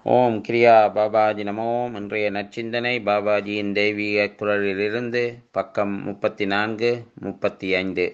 ஓம் கிரியா பாபாஜி நமோம் இன்றைய நற்சிந்தனை பாபாஜியின் தெய்வீக குரலிலிருந்து பக்கம் முப்பத்தி நான்கு முப்பத்தி ஐந்து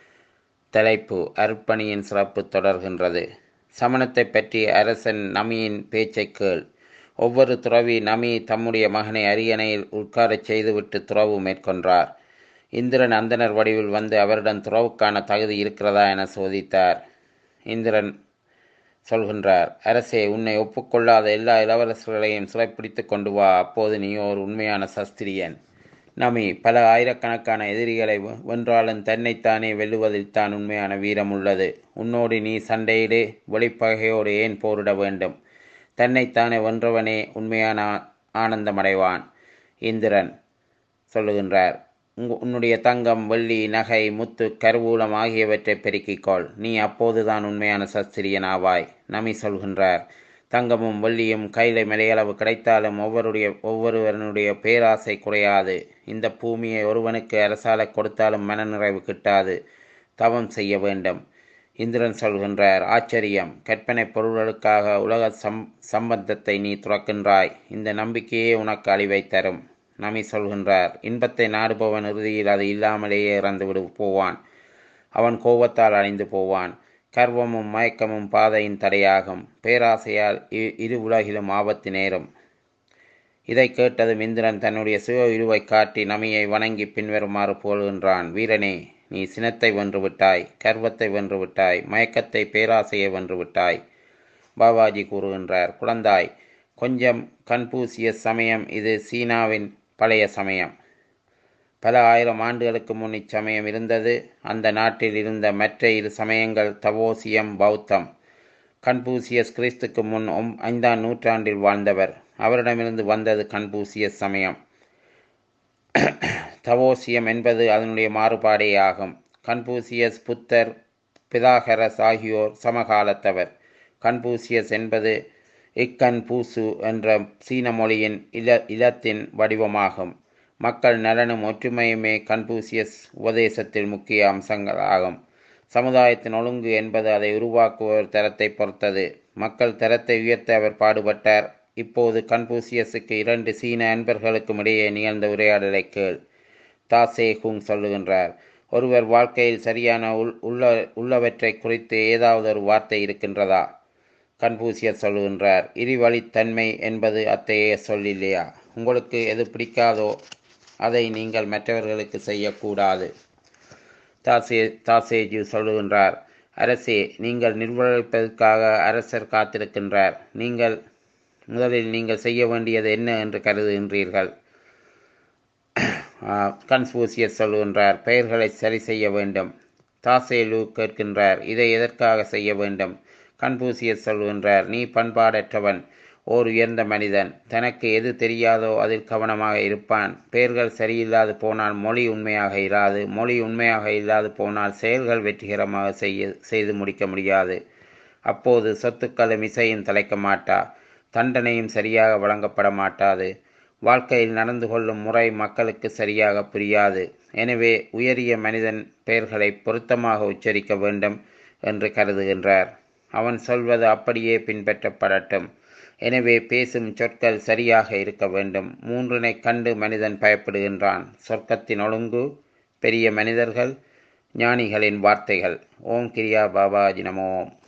தலைப்பு அர்ப்பணியின் சிறப்பு தொடர்கின்றது சமணத்தை பற்றி அரசன் நமியின் பேச்சைக் கேள் ஒவ்வொரு துறவி நமி தம்முடைய மகனை அரியணையில் உட்காரச் செய்துவிட்டு துறவு மேற்கொண்டார் இந்திரன் அந்தனர் வடிவில் வந்து அவரிடம் துறவுக்கான தகுதி இருக்கிறதா என சோதித்தார் இந்திரன் சொல்கின்றார் அரசே உன்னை ஒப்புக்கொள்ளாத எல்லா இளவரசர்களையும் சிறைப்பிடித்து கொண்டு வா அப்போது நீ ஒரு உண்மையான சஸ்திரியன் நமி பல ஆயிரக்கணக்கான எதிரிகளை வென்றாலும் தன்னைத்தானே வெல்லுவதில் தான் உண்மையான வீரம் உள்ளது உன்னோடு நீ சண்டையிடு வெளிப்பகையோடு ஏன் போரிட வேண்டும் தன்னைத்தானே வென்றவனே உண்மையான ஆனந்தமடைவான் இந்திரன் சொல்லுகின்றார் உன்னுடைய தங்கம் வெள்ளி நகை முத்து கருவூலம் ஆகியவற்றை பெருக்கிக்கொள் நீ அப்போதுதான் உண்மையான சஸ்திரியன் ஆவாய் நமி சொல்கின்றார் தங்கமும் வெள்ளியும் கையில மலையளவு கிடைத்தாலும் ஒவ்வொருடைய ஒவ்வொருவனுடைய பேராசை குறையாது இந்த பூமியை ஒருவனுக்கு அரசால கொடுத்தாலும் மனநிறைவு கிட்டாது தவம் செய்ய வேண்டும் இந்திரன் சொல்கின்றார் ஆச்சரியம் கற்பனை பொருள்களுக்காக உலக சம் சம்பந்தத்தை நீ துறக்கின்றாய் இந்த நம்பிக்கையே உனக்கு அழிவை தரும் நமி சொல்கின்றார் இன்பத்தை நாடுபவன் இறுதியில் அது இல்லாமலேயே இறந்து விடு போவான் அவன் கோபத்தால் அழிந்து போவான் கர்வமும் மயக்கமும் பாதையின் தடையாகும் பேராசையால் இரு உலகிலும் ஆபத்து நேரும் இதை கேட்டதும் இந்திரன் தன்னுடைய சிவ இருவை காட்டி நமியை வணங்கி பின்வருமாறு போல்கின்றான் வீரனே நீ சினத்தை வென்று விட்டாய் கர்வத்தை வென்று விட்டாய் மயக்கத்தை பேராசையை வென்று விட்டாய் பாபாஜி கூறுகின்றார் குழந்தாய் கொஞ்சம் கன்பூசிய சமயம் இது சீனாவின் பழைய சமயம் பல ஆயிரம் ஆண்டுகளுக்கு முன் இச்சமயம் இருந்தது அந்த நாட்டில் இருந்த மற்ற இரு சமயங்கள் தவோசியம் பௌத்தம் கன்பூசியஸ் கிறிஸ்துக்கு முன் ஐந்தாம் நூற்றாண்டில் வாழ்ந்தவர் அவரிடமிருந்து வந்தது கன்பூசியஸ் சமயம் தவோசியம் என்பது அதனுடைய மாறுபாடே ஆகும் கன்பூசியஸ் புத்தர் பிதாகரஸ் ஆகியோர் சமகாலத்தவர் கன்பூசியஸ் என்பது இக்கன் பூசு என்ற சீன மொழியின் இல இலத்தின் வடிவமாகும் மக்கள் நலனும் ஒற்றுமையுமே கன்பூசியஸ் உபதேசத்தில் முக்கிய அம்சங்களாகும் சமுதாயத்தின் ஒழுங்கு என்பது அதை உருவாக்குவோர் தரத்தை பொறுத்தது மக்கள் தரத்தை உயர்த்த அவர் பாடுபட்டார் இப்போது கன்பூசியஸுக்கு இரண்டு சீன அன்பர்களுக்கும் இடையே நிகழ்ந்த உரையாடலை கேள் தாசே ஹுங் சொல்லுகின்றார் ஒருவர் வாழ்க்கையில் சரியான உள் உள்ள உள்ளவற்றை குறித்து ஏதாவது ஒரு வார்த்தை இருக்கின்றதா கன்பூசியர் சொல்லுகின்றார் இருவழித்தன்மை என்பது அத்தகைய சொல் இல்லையா உங்களுக்கு எது பிடிக்காதோ அதை நீங்கள் மற்றவர்களுக்கு செய்யக்கூடாது தாசே தாசேஜு சொல்லுகின்றார் அரசே நீங்கள் நிர்வகிப்பதற்காக அரசர் காத்திருக்கின்றார் நீங்கள் முதலில் நீங்கள் செய்ய வேண்டியது என்ன என்று கருதுகின்றீர்கள் கன்ஃபூசியஸ் சொல்லுகின்றார் பெயர்களை சரி செய்ய வேண்டும் தாசேலு கேட்கின்றார் இதை எதற்காக செய்ய வேண்டும் கன்பூசியஸ் சொல்கின்றார் நீ பண்பாடற்றவன் ஓர் உயர்ந்த மனிதன் தனக்கு எது தெரியாதோ அதில் கவனமாக இருப்பான் பெயர்கள் சரியில்லாது போனால் மொழி உண்மையாக இராது மொழி உண்மையாக இல்லாது போனால் செயல்கள் வெற்றிகரமாக செய்ய செய்து முடிக்க முடியாது அப்போது சொத்துக்களும் இசையும் தலைக்க மாட்டா தண்டனையும் சரியாக வழங்கப்பட மாட்டாது வாழ்க்கையில் நடந்து கொள்ளும் முறை மக்களுக்கு சரியாக புரியாது எனவே உயரிய மனிதன் பெயர்களை பொருத்தமாக உச்சரிக்க வேண்டும் என்று கருதுகின்றார் அவன் சொல்வது அப்படியே பின்பற்றப்படட்டும் எனவே பேசும் சொற்கள் சரியாக இருக்க வேண்டும் மூன்றினை கண்டு மனிதன் பயப்படுகின்றான் சொர்க்கத்தின் ஒழுங்கு பெரிய மனிதர்கள் ஞானிகளின் வார்த்தைகள் ஓம் கிரியா பாபாஜி நமோம்